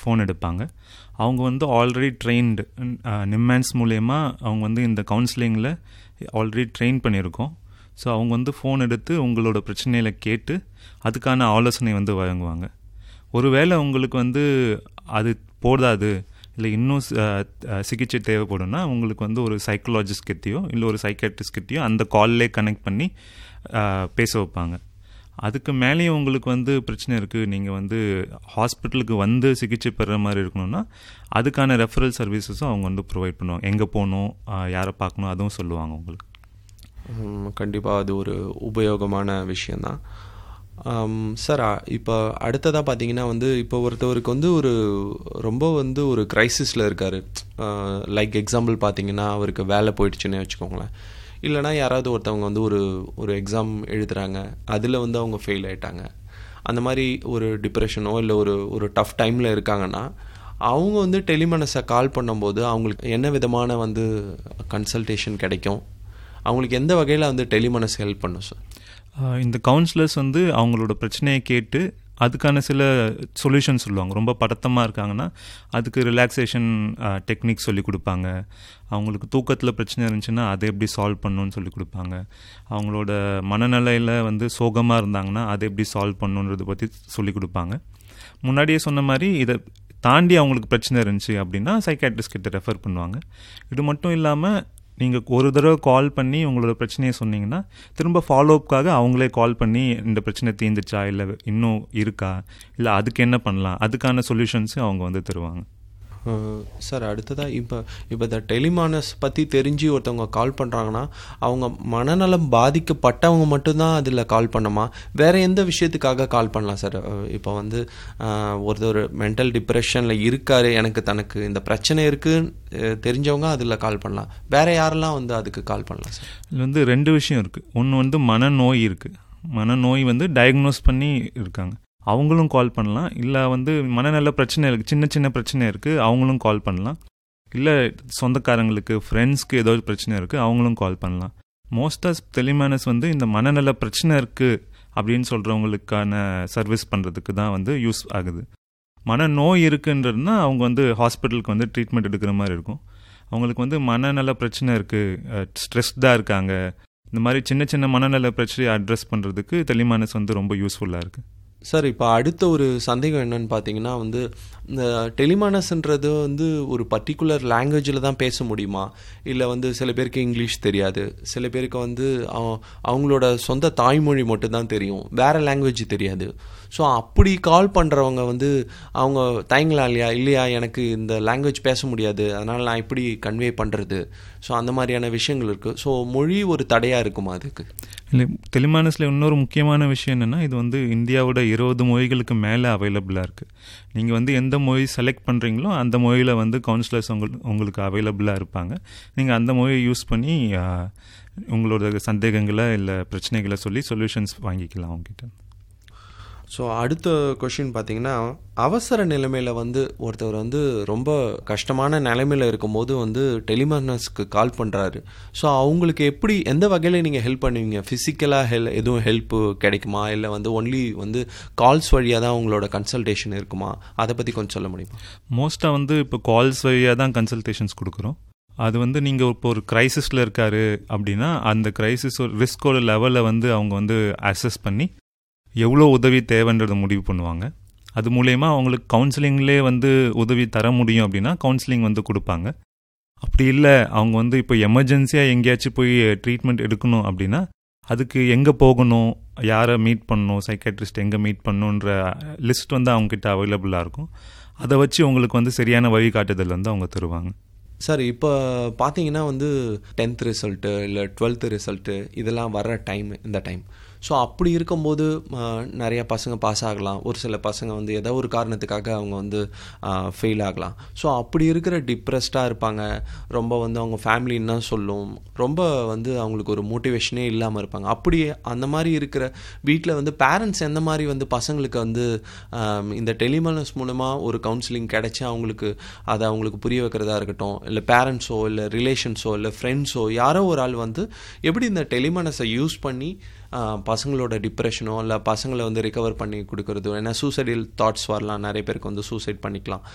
phone எடுப்பாங்க அவங்க வந்து ஆல்ரெடி ட்ரெயின்டு நிம்மேன்ஸ் மூலயமா அவங்க வந்து இந்த கவுன்சிலிங்கில் ஆல்ரெடி ட்ரெயின் பண்ணியிருக்கோம் ஸோ அவங்க வந்து ஃபோன் எடுத்து உங்களோட பிரச்சனையில் கேட்டு அதுக்கான ஆலோசனை வந்து வழங்குவாங்க ஒருவேளை உங்களுக்கு வந்து அது போதாது இல்லை இன்னும் சிகிச்சை தேவைப்படும்னா உங்களுக்கு வந்து ஒரு சைக்கலாஜிஸ்ட் கிட்டேயோ இல்லை ஒரு சைக்காட்ரிஸ்ட் கிட்டேயோ அந்த கால்லே கனெக்ட் பண்ணி பேச வைப்பாங்க அதுக்கு மேலேயும் உங்களுக்கு வந்து பிரச்சனை இருக்குது நீங்கள் வந்து ஹாஸ்பிட்டலுக்கு வந்து சிகிச்சை பெறுற மாதிரி இருக்கணும்னா அதுக்கான ரெஃபரல் சர்வீசஸும் அவங்க வந்து ப்ரொவைட் பண்ணுவாங்க எங்கே போகணும் யாரை பார்க்கணும் அதுவும் சொல்லுவாங்க உங்களுக்கு கண்டிப்பாக அது ஒரு உபயோகமான விஷயந்தான் சார் இப்போ அடுத்ததாக பார்த்தீங்கன்னா வந்து இப்போ ஒருத்தவருக்கு வந்து ஒரு ரொம்ப வந்து ஒரு க்ரைசிஸில் இருக்கார் லைக் எக்ஸாம்பிள் பார்த்தீங்கன்னா அவருக்கு வேலை போயிடுச்சுன்னு வச்சுக்கோங்களேன் இல்லைனா யாராவது ஒருத்தவங்க வந்து ஒரு ஒரு எக்ஸாம் எழுதுகிறாங்க அதில் வந்து அவங்க ஃபெயில் ஆகிட்டாங்க அந்த மாதிரி ஒரு டிப்ரெஷனோ இல்லை ஒரு ஒரு டஃப் டைமில் இருக்காங்கன்னா அவங்க வந்து டெலிமனஸை கால் பண்ணும்போது அவங்களுக்கு என்ன விதமான வந்து கன்சல்டேஷன் கிடைக்கும் அவங்களுக்கு எந்த வகையில் வந்து டெலிமனஸ் ஹெல்ப் பண்ணும் சார் இந்த கவுன்சிலர்ஸ் வந்து அவங்களோட பிரச்சனையை கேட்டு அதுக்கான சில சொல்யூஷன் சொல்லுவாங்க ரொம்ப படத்தமாக இருக்காங்கன்னா அதுக்கு ரிலாக்ஸேஷன் டெக்னிக் சொல்லி கொடுப்பாங்க அவங்களுக்கு தூக்கத்தில் பிரச்சனை இருந்துச்சுன்னா அதை எப்படி சால்வ் பண்ணணும்னு சொல்லி கொடுப்பாங்க அவங்களோட மனநிலையில் வந்து சோகமாக இருந்தாங்கன்னா அதை எப்படி சால்வ் பண்ணணுன்றதை பற்றி சொல்லி கொடுப்பாங்க முன்னாடியே சொன்ன மாதிரி இதை தாண்டி அவங்களுக்கு பிரச்சனை இருந்துச்சு அப்படின்னா சைக்காட்ரிஸ்ட் கிட்ட ரெஃபர் பண்ணுவாங்க இது மட்டும் இல்லாமல் நீங்கள் ஒரு தடவை கால் பண்ணி உங்களோட பிரச்சனையை சொன்னீங்கன்னா திரும்ப ஃபாலோஅப்காக அவங்களே கால் பண்ணி இந்த பிரச்சனை தீர்ந்துச்சா இல்லை இன்னும் இருக்கா இல்லை அதுக்கு என்ன பண்ணலாம் அதுக்கான சொல்யூஷன்ஸும் அவங்க வந்து தருவாங்க சார் அடுத்ததாக இப்போ இப்போ இந்த டெலிமானஸ் பற்றி தெரிஞ்சு ஒருத்தவங்க கால் பண்ணுறாங்கன்னா அவங்க மனநலம் பாதிக்கப்பட்டவங்க மட்டும்தான் அதில் கால் பண்ணுமா வேறு எந்த விஷயத்துக்காக கால் பண்ணலாம் சார் இப்போ வந்து ஒருத்தர் மென்டல் டிப்ரெஷனில் இருக்கார் எனக்கு தனக்கு இந்த பிரச்சனை இருக்குன்னு தெரிஞ்சவங்க அதில் கால் பண்ணலாம் வேறு யாரெல்லாம் வந்து அதுக்கு கால் பண்ணலாம் சார் இது வந்து ரெண்டு விஷயம் இருக்குது ஒன்று வந்து மனநோய் இருக்குது மனநோய் வந்து டயக்னோஸ் பண்ணி இருக்காங்க அவங்களும் கால் பண்ணலாம் இல்லை வந்து மனநல பிரச்சனை இருக்குது சின்ன சின்ன பிரச்சனை இருக்குது அவங்களும் கால் பண்ணலாம் இல்லை சொந்தக்காரங்களுக்கு ஃப்ரெண்ட்ஸ்க்கு ஏதோ பிரச்சனை இருக்குது அவங்களும் கால் பண்ணலாம் மோஸ்ட் ஆஃப் டெலிமேனஸ் வந்து இந்த மனநல பிரச்சனை இருக்குது அப்படின்னு சொல்கிறவங்களுக்கான சர்வீஸ் பண்ணுறதுக்கு தான் வந்து யூஸ் ஆகுது மனநோய் இருக்குன்றதுனா அவங்க வந்து ஹாஸ்பிட்டலுக்கு வந்து ட்ரீட்மெண்ட் எடுக்கிற மாதிரி இருக்கும் அவங்களுக்கு வந்து மனநல பிரச்சனை இருக்குது ஸ்ட்ரெஸ்டாக இருக்காங்க இந்த மாதிரி சின்ன சின்ன மனநல பிரச்சனையை அட்ரஸ் பண்ணுறதுக்கு டெலிமானஸ் வந்து ரொம்ப யூஸ்ஃபுல்லாக இருக்குது சார் இப்போ அடுத்த ஒரு சந்தேகம் என்னன்னு பார்த்தீங்கன்னா வந்து இந்த டெலிமானஸ்ன்றது வந்து ஒரு பர்டிகுலர் லாங்குவேஜில் தான் பேச முடியுமா இல்லை வந்து சில பேருக்கு இங்கிலீஷ் தெரியாது சில பேருக்கு வந்து அவங்களோட சொந்த தாய்மொழி மட்டும்தான் தெரியும் வேறு லாங்குவேஜ் தெரியாது ஸோ அப்படி கால் பண்ணுறவங்க வந்து அவங்க தயங்கலாம் இல்லையா இல்லையா எனக்கு இந்த லாங்குவேஜ் பேச முடியாது அதனால் நான் இப்படி கன்வே பண்ணுறது ஸோ அந்த மாதிரியான விஷயங்கள் இருக்குது ஸோ மொழி ஒரு தடையாக இருக்குமா அதுக்கு இல்லை டெலிமானஸில் இன்னொரு முக்கியமான விஷயம் என்னென்னா இது வந்து இந்தியாவோட இருபது மொழிகளுக்கு மேலே அவைலபிளாக இருக்குது நீங்கள் வந்து எந்த மொழி செலக்ட் பண்ணுறீங்களோ அந்த மொழியில் வந்து கவுன்சிலர்ஸ் உங்களுக்கு உங்களுக்கு அவைலபிளாக இருப்பாங்க நீங்கள் அந்த மொழியை யூஸ் பண்ணி உங்களோட சந்தேகங்களை இல்லை பிரச்சனைகளை சொல்லி சொல்யூஷன்ஸ் வாங்கிக்கலாம் அவங்ககிட்ட ஸோ அடுத்த கொஷின் பார்த்தீங்கன்னா அவசர நிலைமையில் வந்து ஒருத்தவர் வந்து ரொம்ப கஷ்டமான நிலைமையில் இருக்கும்போது வந்து டெலிமானஸ்க்கு கால் பண்ணுறாரு ஸோ அவங்களுக்கு எப்படி எந்த வகையில் நீங்கள் ஹெல்ப் பண்ணுவீங்க ஃபிசிக்கலாக ஹெல் எதுவும் ஹெல்ப்பு கிடைக்குமா இல்லை வந்து ஒன்லி வந்து கால்ஸ் வழியாக தான் உங்களோட கன்சல்டேஷன் இருக்குமா அதை பற்றி கொஞ்சம் சொல்ல முடியுமா மோஸ்ட்டாக வந்து இப்போ கால்ஸ் வழியாக தான் கன்சல்டேஷன்ஸ் கொடுக்குறோம் அது வந்து நீங்கள் இப்போ ஒரு க்ரைசிஸில் இருக்காரு அப்படின்னா அந்த க்ரைசிஸ் ஒரு ரிஸ்கோட லெவலில் வந்து அவங்க வந்து அசஸ் பண்ணி எவ்வளோ உதவி தேவைன்றதை முடிவு பண்ணுவாங்க அது மூலயமா அவங்களுக்கு கவுன்சிலிங்லேயே வந்து உதவி தர முடியும் அப்படின்னா கவுன்சிலிங் வந்து கொடுப்பாங்க அப்படி இல்லை அவங்க வந்து இப்போ எமர்ஜென்சியாக எங்கேயாச்சும் போய் ட்ரீட்மெண்ட் எடுக்கணும் அப்படின்னா அதுக்கு எங்கே போகணும் யாரை மீட் பண்ணணும் சைக்காட்ரிஸ்ட் எங்கே மீட் பண்ணணுன்ற லிஸ்ட் வந்து அவங்கக்கிட்ட அவைலபிளாக இருக்கும் அதை வச்சு உங்களுக்கு வந்து சரியான வழிகாட்டுதல் வந்து அவங்க தருவாங்க சார் இப்போ பார்த்தீங்கன்னா வந்து டென்த் ரிசல்ட்டு இல்லை டுவெல்த்து ரிசல்ட்டு இதெல்லாம் வர்ற டைம் இந்த டைம் ஸோ அப்படி இருக்கும்போது நிறைய பசங்க பாஸ் ஆகலாம் ஒரு சில பசங்க வந்து ஏதோ ஒரு காரணத்துக்காக அவங்க வந்து ஃபெயில் ஆகலாம் ஸோ அப்படி இருக்கிற டிப்ரெஸ்டாக இருப்பாங்க ரொம்ப வந்து அவங்க ஃபேமிலி என்ன சொல்லும் ரொம்ப வந்து அவங்களுக்கு ஒரு மோட்டிவேஷனே இல்லாமல் இருப்பாங்க அப்படி அந்த மாதிரி இருக்கிற வீட்டில் வந்து பேரண்ட்ஸ் எந்த மாதிரி வந்து பசங்களுக்கு வந்து இந்த டெலிமனஸ் மூலமாக ஒரு கவுன்சிலிங் கிடச்சி அவங்களுக்கு அதை அவங்களுக்கு புரிய வைக்கிறதா இருக்கட்டும் இல்லை பேரண்ட்ஸோ இல்லை ரிலேஷன்ஸோ இல்லை ஃப்ரெண்ட்ஸோ யாரோ ஒரு ஆள் வந்து எப்படி இந்த டெலிமனஸை யூஸ் பண்ணி பசங்களோட டிப்ரெஷனோ இல்லை பசங்களை வந்து ரிகவர் பண்ணி கொடுக்குறதோ ஏன்னா சூசைடல் தாட்ஸ் வரலாம் நிறைய பேருக்கு வந்து சூசைட் பண்ணிக்கலாம்